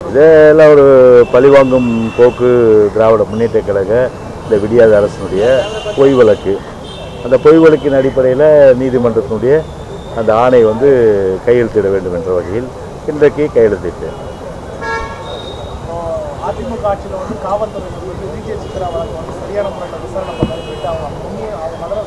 இதெல்லாம் ஒரு பழிவாங்கும் போக்கு திராவிட முன்னேற்ற கழக இந்த விடியாத அரசனுடைய பொய் வழக்கு அந்த பொய் வழக்கின் அடிப்படையில் நீதிமன்றத்தினுடைய அந்த ஆணை வந்து கையெழுத்திட வேண்டும் என்ற வகையில் இன்றைக்கு கையெழுத்திட்டேன் அதிமுக ஆட்சியில் வந்து காவல்துறை வந்து விஜய் சித்ரா வழக்கு வந்து சரியான முறையில் விசாரணை பண்ணாரு சொல்லிட்டு அவங்க முன்னே அவங்க மதுரை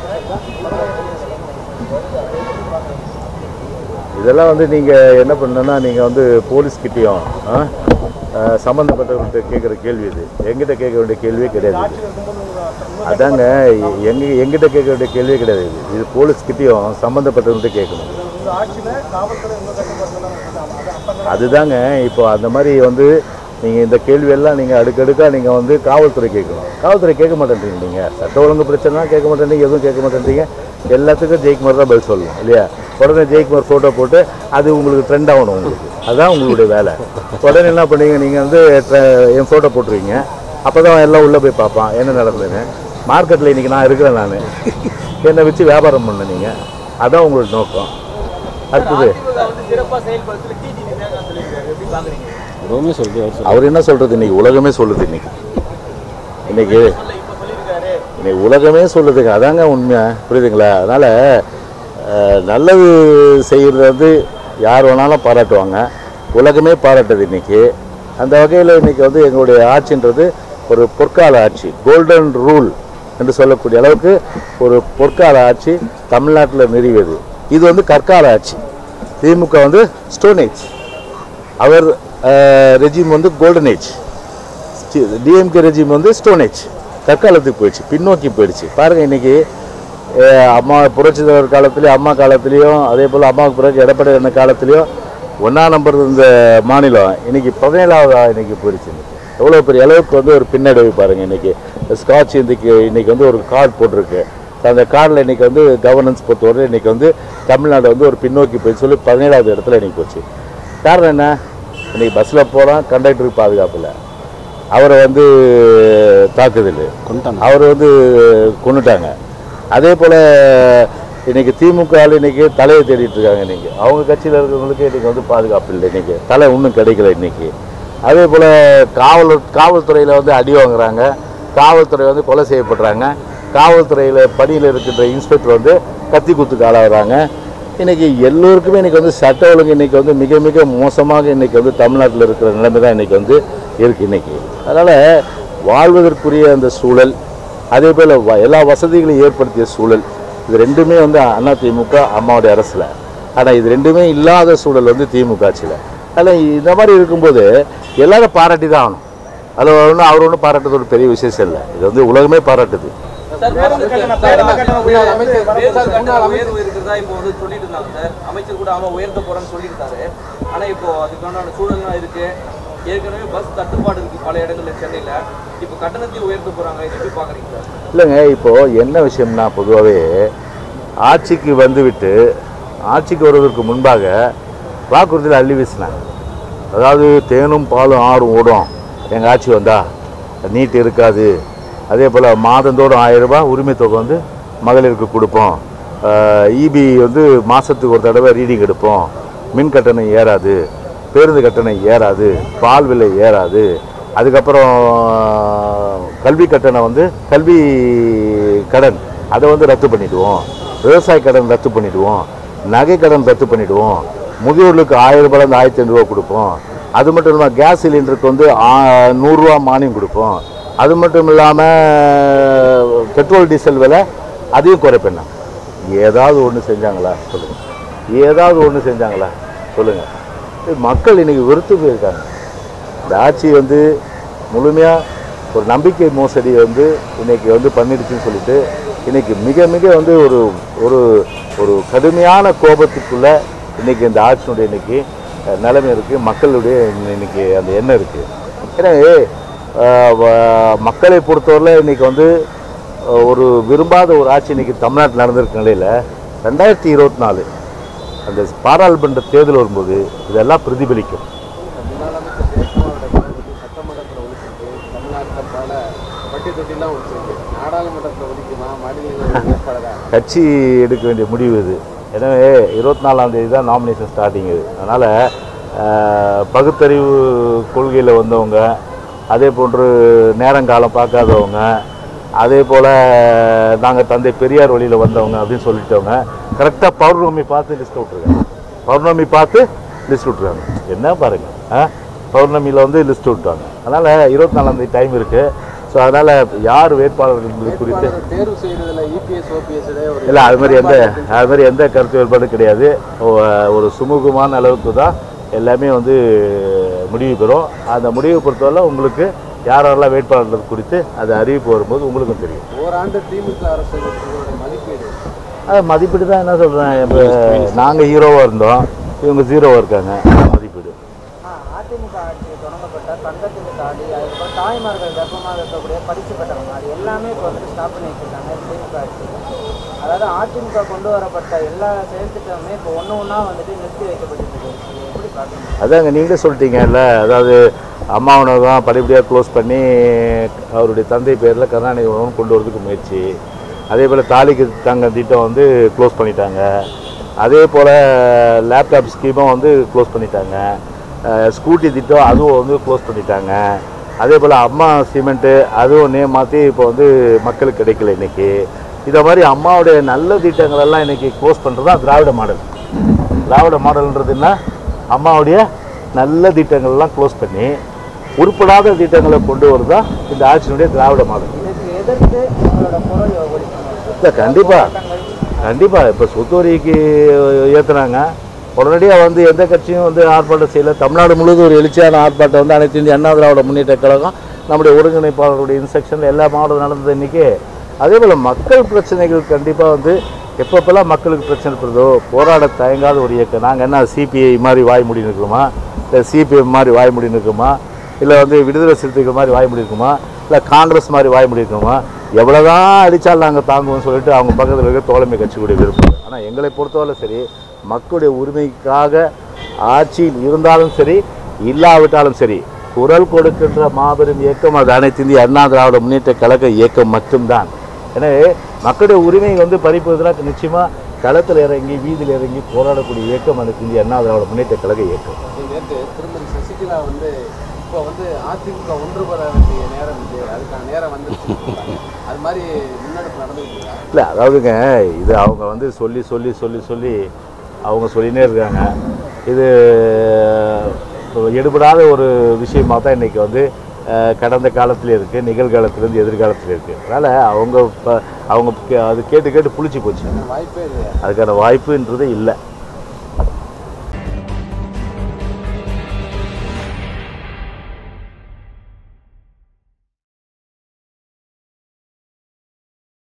இதெல்லாம் வந்து நீங்கள் என்ன பண்ணணும்னா நீங்கள் வந்து போலீஸ்கிட்டையும் சம்மந்தப்பட்டவர்கிட்ட கேட்குற கேள்வி இது எங்கிட்ட கேட்க வேண்டிய கேள்வியே கிடையாது இது. அதாங்க எ- எங்க எங்கிட்ட கேட்க வேண்டிய கேள்வியே கிடையாது இது. இது போலீஸ்கிட்டையும் சம்மந்தப்பட்டவர்கிட்ட கேட்கணும் இந்த ஆட்சியில் காவல்துறை உங்க கட்டுப்பாட்டில் தான் அப்போ அதுதாங்க இப்போ அந்த மாதிரி வந்து நீங்கள் இந்த கேள்வியெல்லாம் நீங்கள் அடுக்கடுக்காக நீங்கள் வந்து காவல்துறை கேட்கணும் காவல்துறை கேட்க மாட்டேன்றீங்க நீங்கள் சட்ட ஒழுங்கு பிரச்சனைனா கேட்க மாட்டேன்றீங்க எதுவும் கேட்க மாட்டேன்றீங்க எல்லாத்துக்கும் ஜெயக்குமார் தான் பதில் சொல்லணும் இல்லையா உடனே ஜெயக்குமார் ஃபோட்டோ போட்டு அது உங்களுக்கு ட்ரெண்ட் ஆகணும் உங்களுக்கு அதுதான் உங்களுடைய வேலை உடனே என்ன பண்ணீங்க நீங்கள் வந்து tre- என் ஃபோட்டோ போட்டுருவீங்க அப்போ தான் எல்லாம் உள்ளே போய் பார்ப்பான் என்ன நடந்ததுன்னு மார்க்கெட்டில் இன்றைக்கி நான் இருக்கிறேன் நான் என்னை வச்சு வியாபாரம் பண்ண நீங்கள் அதான் உங்களோட நோக்கம் அடுத்தது சிறப்பாக செயல்படுத்தல டிடி விஜயகாந்த் சொல்லியிருக்காரு எப்படி பாக்குறீங்க எதுவுமே சொல்லிட்டு அவர் சொல்லி அவர் என்ன சொல்றது இன்னைக்கு உலகமே சொல்லுது இன்னைக்கு இன்னைக்கு சொல்ல இப்ப சொல்லியிருக்காரு இன்னைக்கு உலகமே சொல்லுதுங்க அதாங்க உண்மை புரியுதுங்களா அதனால் நல்லது செய்கிறது வந்து யார் வேணாலும் பாராட்டுவாங்க உலகமே பாராட்டுது இன்னைக்கு அந்த வகையில் இன்னைக்கு வந்து எங்களுடைய ஆட்சின்றது ஒரு பொற்கால ஆட்சி கோல்டன் ரூல் என்று சொல்லக்கூடிய அளவுக்கு ஒரு பொற்கால ஆட்சி தமிழ்நாட்டில் நிறுவியது இது வந்து கற்கால ஆட்சி திமுக வந்து ஸ்டோன் ஏஜ் அவர் ரெஜிம் வந்து கோல்டன் ஏஜ் டிஎம்கே ரெஜிம் வந்து ஸ்டோன் ஏஜ் தற்காலத்துக்கு போயிடுச்சு பின்னோக்கி போயிடுச்சு பாருங்க இன்னைக்கு அஹ், அம்மா புரட்சி தலைவர் காலத்துலேயும் அம்மா காலத்துலேயும் அதே போல் அம்மாவுக்கு பிறகு எடப்பாடி அண்ணன் காலத்துலேயும் ஒன்றா நம்பர் இந்த மாநிலம் இன்னைக்கு பதினேழாவது இன்னைக்கு போயிடுச்சு இன்னைக்கு எவ்வளோ பெரிய அளவுக்கு வந்து ஒரு பின்னடைவு பாருங்க இன்னைக்கு ஸ்காட்ச் இன்னைக்கு இன்னைக்கு வந்து ஒரு கார்டு போட்டிருக்கு அந்த கார்டில் இன்னைக்கு வந்து கவர்னன்ஸ் பொறுத்தவரை இன்னைக்கு வந்து தமிழ்நாடு வந்து ஒரு பின்னோக்கி போய் சொல்லி பதினேழாவது இடத்துல இன்னைக்கு போச்சு காரணம் என்ன இன்னைக்கு பஸ்ஸில் போகிறோம் கண்டக்டருக்கு பாதுகாப்பு இல்லை அவரை வந்து தாக்குதல் கொண்டுட்டாங்க அவர் வந்து கொண்டுட்டாங்க அதே போல் இன்னைக்கு திமுக ஆளு இன்னைக்கு தலையை தேடிட்டு இருக்காங்க இன்னைக்கு அவங்க கட்சியில் இருக்கிறவங்களுக்கு இன்னைக்கு வந்து பாதுகாப்பு இல்லை இன்னைக்கு தலை இன்னும் கிடைக்கல இன்னைக்கு அதே போல் காவல் காவல்துறையில் வந்து அடி வாங்குறாங்க காவல்துறை வந்து கொலை செய்யப்படுறாங்க காவல்துறையில் பணியில் இருக்கின்ற இன்ஸ்பெக்டர் வந்து கத்தி குத்துக்கு ஆளாகிறாங்க இன்னைக்கு எல்லோருக்குமே இன்னைக்கு வந்து சட்ட ஒழுங்கு இன்னைக்கு வந்து மிக மிக மோசமாக இன்னைக்கு வந்து தமிழ்நாட்டில் இருக்கிற நிலைமை தான் இன்னைக்கு வந்து இருக்கு இன்னைக்கு அதனால வாழ்வதற்குரிய அந்த சூழல் அதே போல் வ- எல்லா வசதிகளையும் ஏற்படுத்திய சூழல் இது ரெண்டுமே வந்து அதிமுக அம்மாவுடைய அரசில் ஆனால் இது ரெண்டுமே இல்லாத சூழல் வந்து திமுக ஆட்சியில் அதில் இந்த மாதிரி இருக்கும்போது எல்லாரும் பாராட்டி தான் ஆகணும் அதில் ஒன்றும் அவர் ஒன்றும் பாராட்டுறது ஒரு பெரிய விசேஷம் இல்லை இது வந்து உலகமே பாராட்டுது சார் பேருந்து கட்டண பேருந்து கட்டண உயர்வு வந்து பேருந்து வரப்போகுது. கட்டண உயர்வு இருக்கிறதா இப்போ வந்து சொல்லிட்டு இருந்தாங்க சார் அமைச்சர் கூட ஆமா உயர்த்த போறேன்னு சொல்லியிருந்தாரு ஆனா இப்போ அதுக்கான சூழல்லாம் இருக்கு ஏற்கனவே பஸ் தட்டுப்பாடு இருக்கு பல இடங்கள்ல சென்னையில இப்போ கட்டணத்தையும் உயர்த்த போறாங்க இது எப்படி பாக்குறீங்க சார் இல்லைங்க இப்போது என்ன விஷயம்னா பொதுவாகவே ஆட்சிக்கு வந்துவிட்டு ஆட்சிக்கு வருவதற்கு முன்பாக வாக்குறுதியில் அள்ளி வீசினாங்க அதாவது தேனும் பாலும் ஆறும் ஓடும் எங்கள் ஆட்சி வந்தா நீட் இருக்காது அதே போல் மாதந்தோறும் ஆயிரம் ரூபாய் உரிமை தொகை வந்து மகளிருக்கு கொடுப்போம் இபி வந்து மாதத்துக்கு ஒரு தடவை ரீடிங் எடுப்போம் மின் கட்டணம் ஏறாது பேருந்து கட்டணம் ஏறாது பால் விலை ஏறாது அதுக்கப்புறம் கல்வி கட்டணம் வந்து கல்வி கடன் அதை வந்து ரத்து பண்ணிடுவோம் விவசாய கடன் ரத்து பண்ணிடுவோம் நகை கடன் ரத்து பண்ணிடுவோம் முதியோர்களுக்கு ஆயிரம் ரூபாயிலேருந்து ஆயிரத்தி ஐநூறுரூவா கொடுப்போம் அது மட்டும் இல்லாமல் கேஸ் சிலிண்டருக்கு வந்து ஆ- நூறுரூவா மானியம் கொடுப்போம் அது மட்டும் இல்லாமல் பெட்ரோல் டீசல் விலை அதையும் குறைப்பேன் நான். ஏதாவது ஒன்று செஞ்சாங்களா சொல்லுங்கள் ஏதாவது ஒன்று செஞ்சாங்களா சொல்லுங்கள் இது மக்கள் இன்னைக்கு வெறுத்து போயிருக்காங்க இந்த ஆட்சி வந்து முழுமையாக ஒரு நம்பிக்கை மோசடி வந்து இன்னைக்கு வந்து பண்ணிடுச்சுன்னு சொல்லிட்டு இன்னைக்கு மிக மிக வந்து ஒரு ஒரு ஒரு கடுமையான கோபத்துக்குள்ள இன்னைக்கு இந்த ஆட்சியினுடைய இன்னைக்கு அஹ், நிலைமை இருக்குது மக்களுடைய இன்னைக்கு அந்த எண்ணம் இருக்குது எனவே அஹ், வ- மக்களை பொறுத்தவரையில் இன்னைக்கு வந்து அஹ், ஒரு விரும்பாத ஒரு ஆட்சி இன்னைக்கு தமிழ்நாட்டில் நடந்திருக்க நிலையில் ரெண்டாயிரத்தி இருபத்தி நாலு அந்த பாராளுமன்ற தேர்தல் வரும்போது இதெல்லாம் பிரதிபலிக்கும் முதலமைச்சர் ஜெயக்குமாரோட கருத்து சட்டமன்றத்தில் ஒழிச்சிட்டு தமிழ்நாட்டில் பல பட்டி தொட்டிலாம் ஒழிச்சிருக்கு நாடாளுமன்றத்தில் ஒழிக்குமா மாநில ஏற்பாடுதா கட்சி எடுக்க வேண்டிய முடிவு இது எனவே இருபத்தி நாலாம் தேதி தான் நாமினேஷன் ஸ்டார்டிங் இது அதனால் அஹ், பகுத்தறிவு கொள்கையில் வந்தவங்க அதே போன்று நேரங்காலம் பார்க்காதவங்க அதே போல் நாங்கள் தந்தை பெரியார் வழியில் வந்தவங்க அப்படின்னு சொல்லிட்டவங்க கரெக்டாக பௌர்ணமி பார்த்து லிஸ்ட் விட்ருக்காங்க பௌர்ணமி பார்த்து லிஸ்ட் விட்ருக்காங்க என்ன பாருங்கள் ஆ பௌர்ணமியில் வந்து லிஸ்ட் விட்டாங்க அதனால் இருபத்தி நாலாந்தேதி டைம் இருக்குது ஸோ அதனால் யார் வேட்பாளர்கள் என்பது குறித்து வேட்பாளரை தேர்வு செய்யறதுல இபிஎஸ் ஓபிஎஸ் ஒரு இல்லை அது மாதிரி எந்த அது மாதிரி எந்த கருத்து வேறுபாடும் கிடையாது ஒ- ஒரு சுமூகமான அளவுக்கு தான் எல்லாமே வந்து முடிவு பெறும் அந்த முடிவு பொறுத்தவரை உங்களுக்கு யாரெல்லாம் வேட்பாளர்கள் குறித்து அது அறிவிப்பு வரும்போது உங்களுக்கும் தெரியும் ஓராண்டு திமுக அரசு உங்களுடைய மதிப்பீடு அது மதிப்பீடு தான் என்ன சொல்கிறேன் இப்போ நாங்கள் ஹீரோவாக இருந்தோம் இவங்க ஜீரோவாக இருக்காங்க அதான் மதிப்பீடு ஆ, அதிமுக ஆட்சி தொடங்கப்பட்ட தங்கத்துக்கு தாடி அதுக்கப்புறம் தாய்மார்கள் கர்ப்பமாக இருக்கக்கூடிய பரிசு பெற்றவங்க அது எல்லாமே இப்போ வந்துட்டு ஸ்டாப் பண்ணி வச்சிருக்காங்க திமுக ஆட்சி அதாவது அதிமுக கொண்டு வரப்பட்ட எல்லா செயல்திட்டமுமே இப்போ ஒன்று ஒன்றா வந்துட்டு நிறுத்தி வைக்கப்பட்டிருக்கு இது எப்படி பார்க்குறீங்க அதாங்க நீங்களே சொல்லிட்டீங்கல்ல அதாவது அம்மா உணவகம் படிப்படியாக க்ளோஸ் பண்ணி அவருடைய தந்தை பேரில் கருணாநிதி உணவகம் கொண்டு வரதுக்கு முயற்சி அதே போல் தாலிக்கு தங்க திட்டம் வந்து க்ளோஸ் பண்ணிட்டாங்க அதே போல் லேப்டாப் ஸ்கீமும் வந்து க்ளோஸ் பண்ணிட்டாங்க அஹ் ஸ்கூட்டி திட்டம் அதுவும் வந்து க்ளோஸ் பண்ணிட்டாங்க அதே போல் அம்மா சிமெண்ட்டு அதுவும் நேம் மாற்றி இப்போ வந்து மக்களுக்கு கிடைக்கல இன்றைக்கி இதை மாதிரி அம்மாவுடைய நல்ல திட்டங்கள் எல்லாம் இன்றைக்கி க்ளோஸ் பண்ணுறது தான் திராவிட மாடல் திராவிட மாடல்ன்றது என்ன அம்மாவுடைய நல்ல திட்டங்கள்லாம் க்ளோஸ் பண்ணி உருப்படாத திட்டங்களை கொண்டு வருதா இந்த ஆட்சியினுடைய திராவிட மாடல் இதுக்கு எதிர்த்து உங்களோட குரல் ஒழிக்கணும் இல்லை கண்டிப்பாக கண்டிப்பாக இப்போ சொத்து வரிக்கு ஏற்றுனாங்க உடனடியாக வந்து எந்த கட்சியும் வந்து ஆர்ப்பாட்டம் செய்யல தமிழ்நாடு முழுவதும் ஒரு எழுச்சியான ஆர்ப்பாட்டம் வந்து அனைத்து இந்திய அண்ணா திராவிட முன்னேற்ற கழகம் நம்முடைய ஒருங்கிணைப்பாளருடைய இன்ஸ்ட்ரக்ஷன் எல்லா மாவட்டம் நடந்தது இன்றைக்கி அதே போல் மக்கள் பிரச்சனைகள் கண்டிப்பாக வந்து எப்பப்பெல்லாம் மக்களுக்கு பிரச்சனை இருக்கிறதோ போராட தயங்காத ஒரு இயக்கம் நாங்கள் என்ன சிபிஐ மாதிரி வாய் மூடி நிற்கிறோமா இல்லை சிபிஎம் மாதிரி வாய் மூடி நிற்குமா இல்லை வந்து விடுதலை சிறுத்தைகள் மாதிரி வாய் மூடி இருக்குமா இல்லை காங்கிரஸ் மாதிரி வாய் மூடி இருக்குமா எவ்வளோதான் அடித்தாலும் நாங்கள் தாங்குவோம்னு சொல்லிட்டு அவங்க பக்கத்தில் இருக்க தோழமை கட்சிகளுடைய விருப்பம் ஆனால் எங்களை பொறுத்தவரை சரி மக்களுடைய உரிமைக்காக ஆட்சியில் இருந்தாலும் சரி இல்லாவிட்டாலும் சரி குரல் கொடுக்கின்ற மாபெரும் இயக்கம் அது அனைத்து இந்திய அண்ணா திராவிட முன்னேற்ற கழக இயக்கம் மட்டும்தான் எனவே மக்களுடைய உரிமை வந்து பறிப்பதற்கு நிச்சயமாக களத்தில் இறங்கி வீதியில் இறங்கி போராடக்கூடிய இயக்கம் அனைத்து இந்திய அண்ணா திராவிட முன்னேற்ற கழக இயக்கம் நேற்று திருமதி சசிகலா வந்து இப்போ வந்து அதிமுக ஒன்றுபட வேண்டிய நேரம் இது அதுக்கான நேரம் வந்துருச்சு அது மாதிரி முன்னெடுப்பு நடந்துட்டு இருக்கா இல்லை அதாவதுங்க இது அவங்க வந்து சொல்லி சொல்லி சொல்லி சொல்லி அவங்க சொல்லினே இருக்காங்க இது எடுபடாத ஒரு விஷயமாக தான் இன்றைக்கி வந்து அஹ், கடந்த காலத்தில் இருக்குது நிகழ்காலத்துலேருந்து எதிர்காலத்தில் இருக்குது அதனால் அவங்க இப்போ அவங்க கே- அது கேட்டு கேட்டு புளிச்சு போச்சு வாய்ப்பே இல்லையா அதுக்கான வாய்ப்புன்றது இல்லை